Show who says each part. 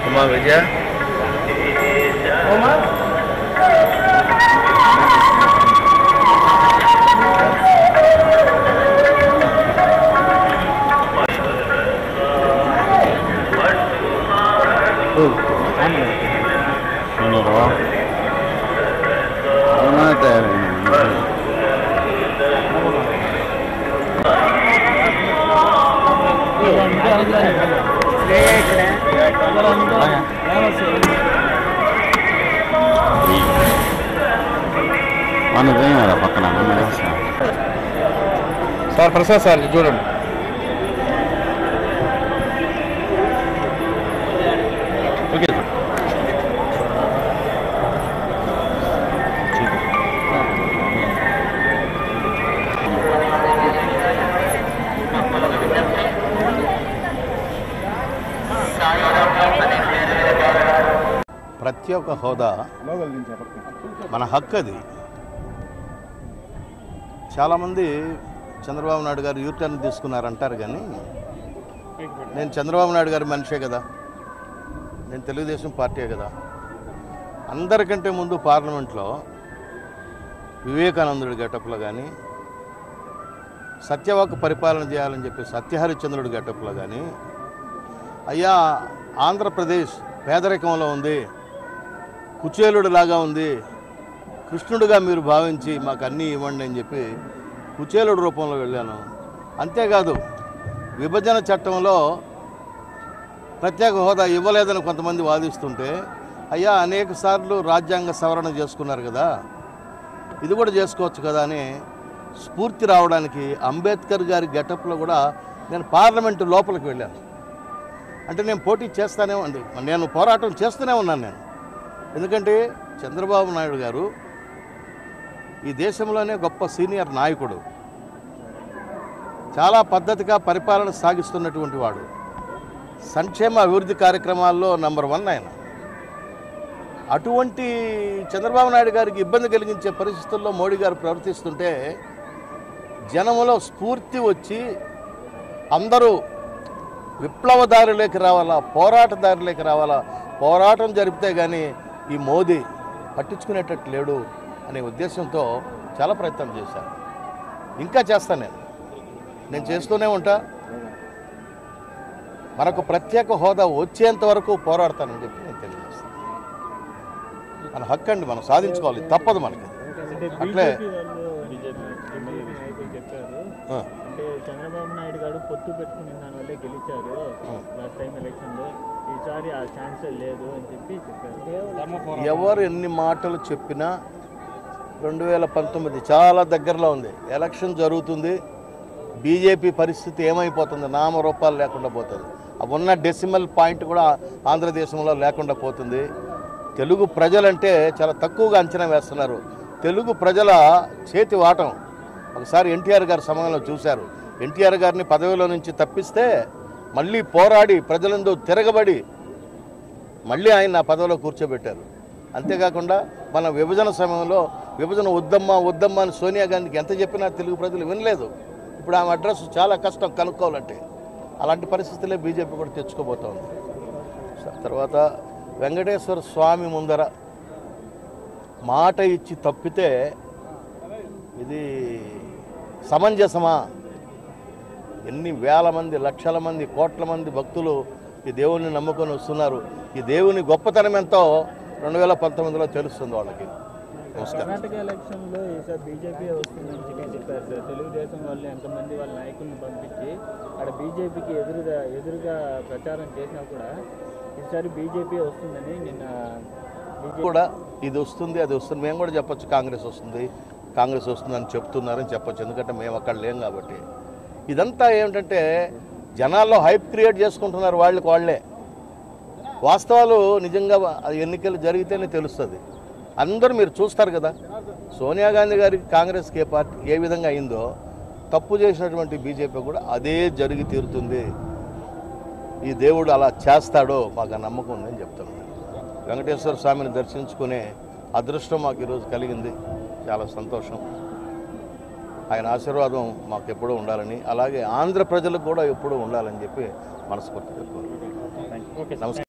Speaker 1: అమ్మా విజయ
Speaker 2: మనదే కదా పక్కన మనదే సార్.
Speaker 1: సార్ ప్రసాద్ సార్ ఇది చూడండి ఓకే సార్
Speaker 2: ప్రత్యేక హోదా మన హక్కు అది చాలామంది చంద్రబాబు నాయుడు గారు యూటర్న్ తీసుకున్నారంటారు కానీ నేను చంద్రబాబు నాయుడు గారి మనిషే కదా నేను తెలుగుదేశం పార్టీయే కదా అందరికంటే ముందు పార్లమెంట్లో వివేకానందుడి గెటప్లో కానీ సత్యవాక్ పరిపాలన చేయాలని చెప్పి సత్యహరిచంద్రుడి గెటప్లో కానీ అయ్యా ఆంధ్రప్రదేశ్ పేదరికంలో ఉంది కుచేలుడు లాగా ఉంది కృష్ణుడిగా మీరు భావించి మాకు అన్నీ ఇవ్వండి అని చెప్పి కుచేలుడు రూపంలో వెళ్ళాను అంతేకాదు విభజన చట్టంలో ప్రత్యేక హోదా ఇవ్వలేదని కొంతమంది వాదిస్తుంటే అయ్యా అనేక సార్లు రాజ్యాంగ సవరణ చేసుకున్నారు కదా ఇది కూడా చేసుకోవచ్చు కదా అని స్ఫూర్తి రావడానికి అంబేద్కర్ గారి గెటప్లో కూడా నేను పార్లమెంటు లోపలికి వెళ్ళాను అంటే నేను పోటీ చేస్తానే ఉంది నేను పోరాటం చేస్తూనే ఉన్నాను నేను ఎందుకంటే చంద్రబాబు నాయుడు గారు ఈ దేశంలోనే గొప్ప సీనియర్ నాయకుడు చాలా పద్ధతిగా పరిపాలన సాగిస్తున్నటువంటి వాడు సంక్షేమ అభివృద్ధి కార్యక్రమాల్లో నంబర్ వన్ ఆయన అటువంటి చంద్రబాబు నాయుడు గారికి ఇబ్బంది కలిగించే పరిస్థితుల్లో మోడీ గారు ప్రవర్తిస్తుంటే జనములో స్ఫూర్తి వచ్చి అందరూ విప్లవదారులేకి రావాలా పోరాటదారులేకి రావాలా పోరాటం జరిపితే కానీ ఈ మోదీ పట్టించుకునేటట్టు లేడు అనే ఉద్దేశంతో చాలా ప్రయత్నం చేశాను ఇంకా చేస్తాను నేను నేను చేస్తూనే ఉంటా మనకు ప్రత్యేక హోదా వచ్చేంత వరకు పోరాడతానని చెప్పి నేను తెలియజేస్తాను మన హక్కు అండి మనం సాధించుకోవాలి తప్పదు మనకి
Speaker 3: అంటే
Speaker 2: అట్లే.
Speaker 3: బీజేపీ వాళ్ళు బీజేపీ నాయకులు చెప్పారు
Speaker 2: ఆ,
Speaker 3: అంటే చంద్రబాబు నాయుడు గారు పొత్తు పెట్టుకుని దానివల్లే గెలిచారు
Speaker 2: ఆ.
Speaker 3: లాస్ట్ టైం ఎలక్షన్లో ఈసారి ఆ ఛాన్స్ లేదు అని చెప్పి చెప్పారు
Speaker 2: ఎవరు ఎన్ని మాటలు చెప్పినా రెండు వేల పంతొమ్మిది చాలా దగ్గరలో ఉంది ఎలక్షన్ జరుగుతుంది బీజేపీ పరిస్థితి ఏమైపోతుంది నామరూపాలు లేకుండా పోతుంది ఆ ఉన్న డెసిమల్ పాయింట్ కూడా ఆంధ్రదేశంలో లేకుండా పోతుంది తెలుగు ప్రజలంటే చాలా తక్కువగా అంచనా వేస్తున్నారు తెలుగు ప్రజల చేతి వాటం ఒకసారి ఎన్టీఆర్ గారి సమయంలో చూశారు ఎన్టీఆర్ గారిని పదవిలో నుంచి తప్పిస్తే మళ్ళీ పోరాడి ప్రజలందు తిరగబడి మళ్ళీ ఆయన ఆ పదవిలో కూర్చోబెట్టారు అంతేకాకుండా మన విభజన సమయంలో విభజన వద్దమ్మా వద్దమ్మా అని సోనియా గాంధీకి ఎంత చెప్పినా తెలుగు ప్రజలు వినలేదు ఇప్పుడు ఆమె అడ్రస్ చాలా కష్టం కనుక్కోవాలంటే అలాంటి పరిస్థితులే బీజేపీ కూడా తెచ్చుకోబోతోంది స- తర్వాత వెంకటేశ్వర స్వామి ముందర మాట ఇచ్చి తప్పితే ఇది సమంజసమా ఎన్ని వేల మంది లక్షల మంది కోట్ల మంది భక్తులు ఈ దేవుణ్ణి నమ్ముకొని వస్తున్నారు ఈ దేవుని గొప్పతనం ఎంతో రెండు వేల పంతొమ్మిదిలో తెలుస్తుంది వాళ్ళకి నమస్కారం
Speaker 3: కర్ణాటక ఎలక్షన్లో ఈసారి బీజేపీ వస్తుందని చెప్పి చెప్పారు సార్ తెలుగుదేశం వాళ్ళు ఎంతమంది వాళ్ళ నాయకుల్ని పంపించి అక్కడ బీజేపీకి ఎదురుగా ఎదురుగా ప్రచారం చేసినా కూడా ఈసారి బీజేపీ వస్తుందని నిన్న బీజేపీ
Speaker 2: కూడా ఇది వస్తుంది అది వస్తుంది మేము కూడా చెప్పొచ్చు కాంగ్రెస్ వస్తుంది కాంగ్రెస్ వస్తుందని చెప్తున్నారని చెప్పొచ్చు ఎందుకంటే మేము అక్కడ లేం కాబట్టి ఇదంతా ఏమిటంటే జనాల్లో హైప్ క్రియేట్ చేసుకుంటున్నారు వాళ్ళకి వాళ్ళే వాస్తవాలు నిజంగా అది ఎన్నికలు జరిగితేనే తెలుస్తుంది అందరూ మీరు చూస్తారు కదా సోనియా గాంధీ గారికి కాంగ్రెస్కి ఏ పార్టీ ఏ విధంగా అయిందో తప్పు చేసినటువంటి బీజేపీ కూడా అదే జరిగి తీరుతుంది ఈ దేవుడు అలా చేస్తాడో మాకు ఆ నమ్మకం ఉందని చెప్తున్నాను వెంకటేశ్వర స్వామిని దర్శించుకునే అదృష్టం మాకు ఈరోజు కలిగింది చాలా సంతోషం ఆయన ఆశీర్వాదం మాకు ఎప్పుడూ ఉండాలని అలాగే ఆంధ్ర ప్రజలకు కూడా ఎప్పుడూ ఉండాలని చెప్పి మనస్ఫూర్తిగా కోరుకుంటున్నాను నమస్కారం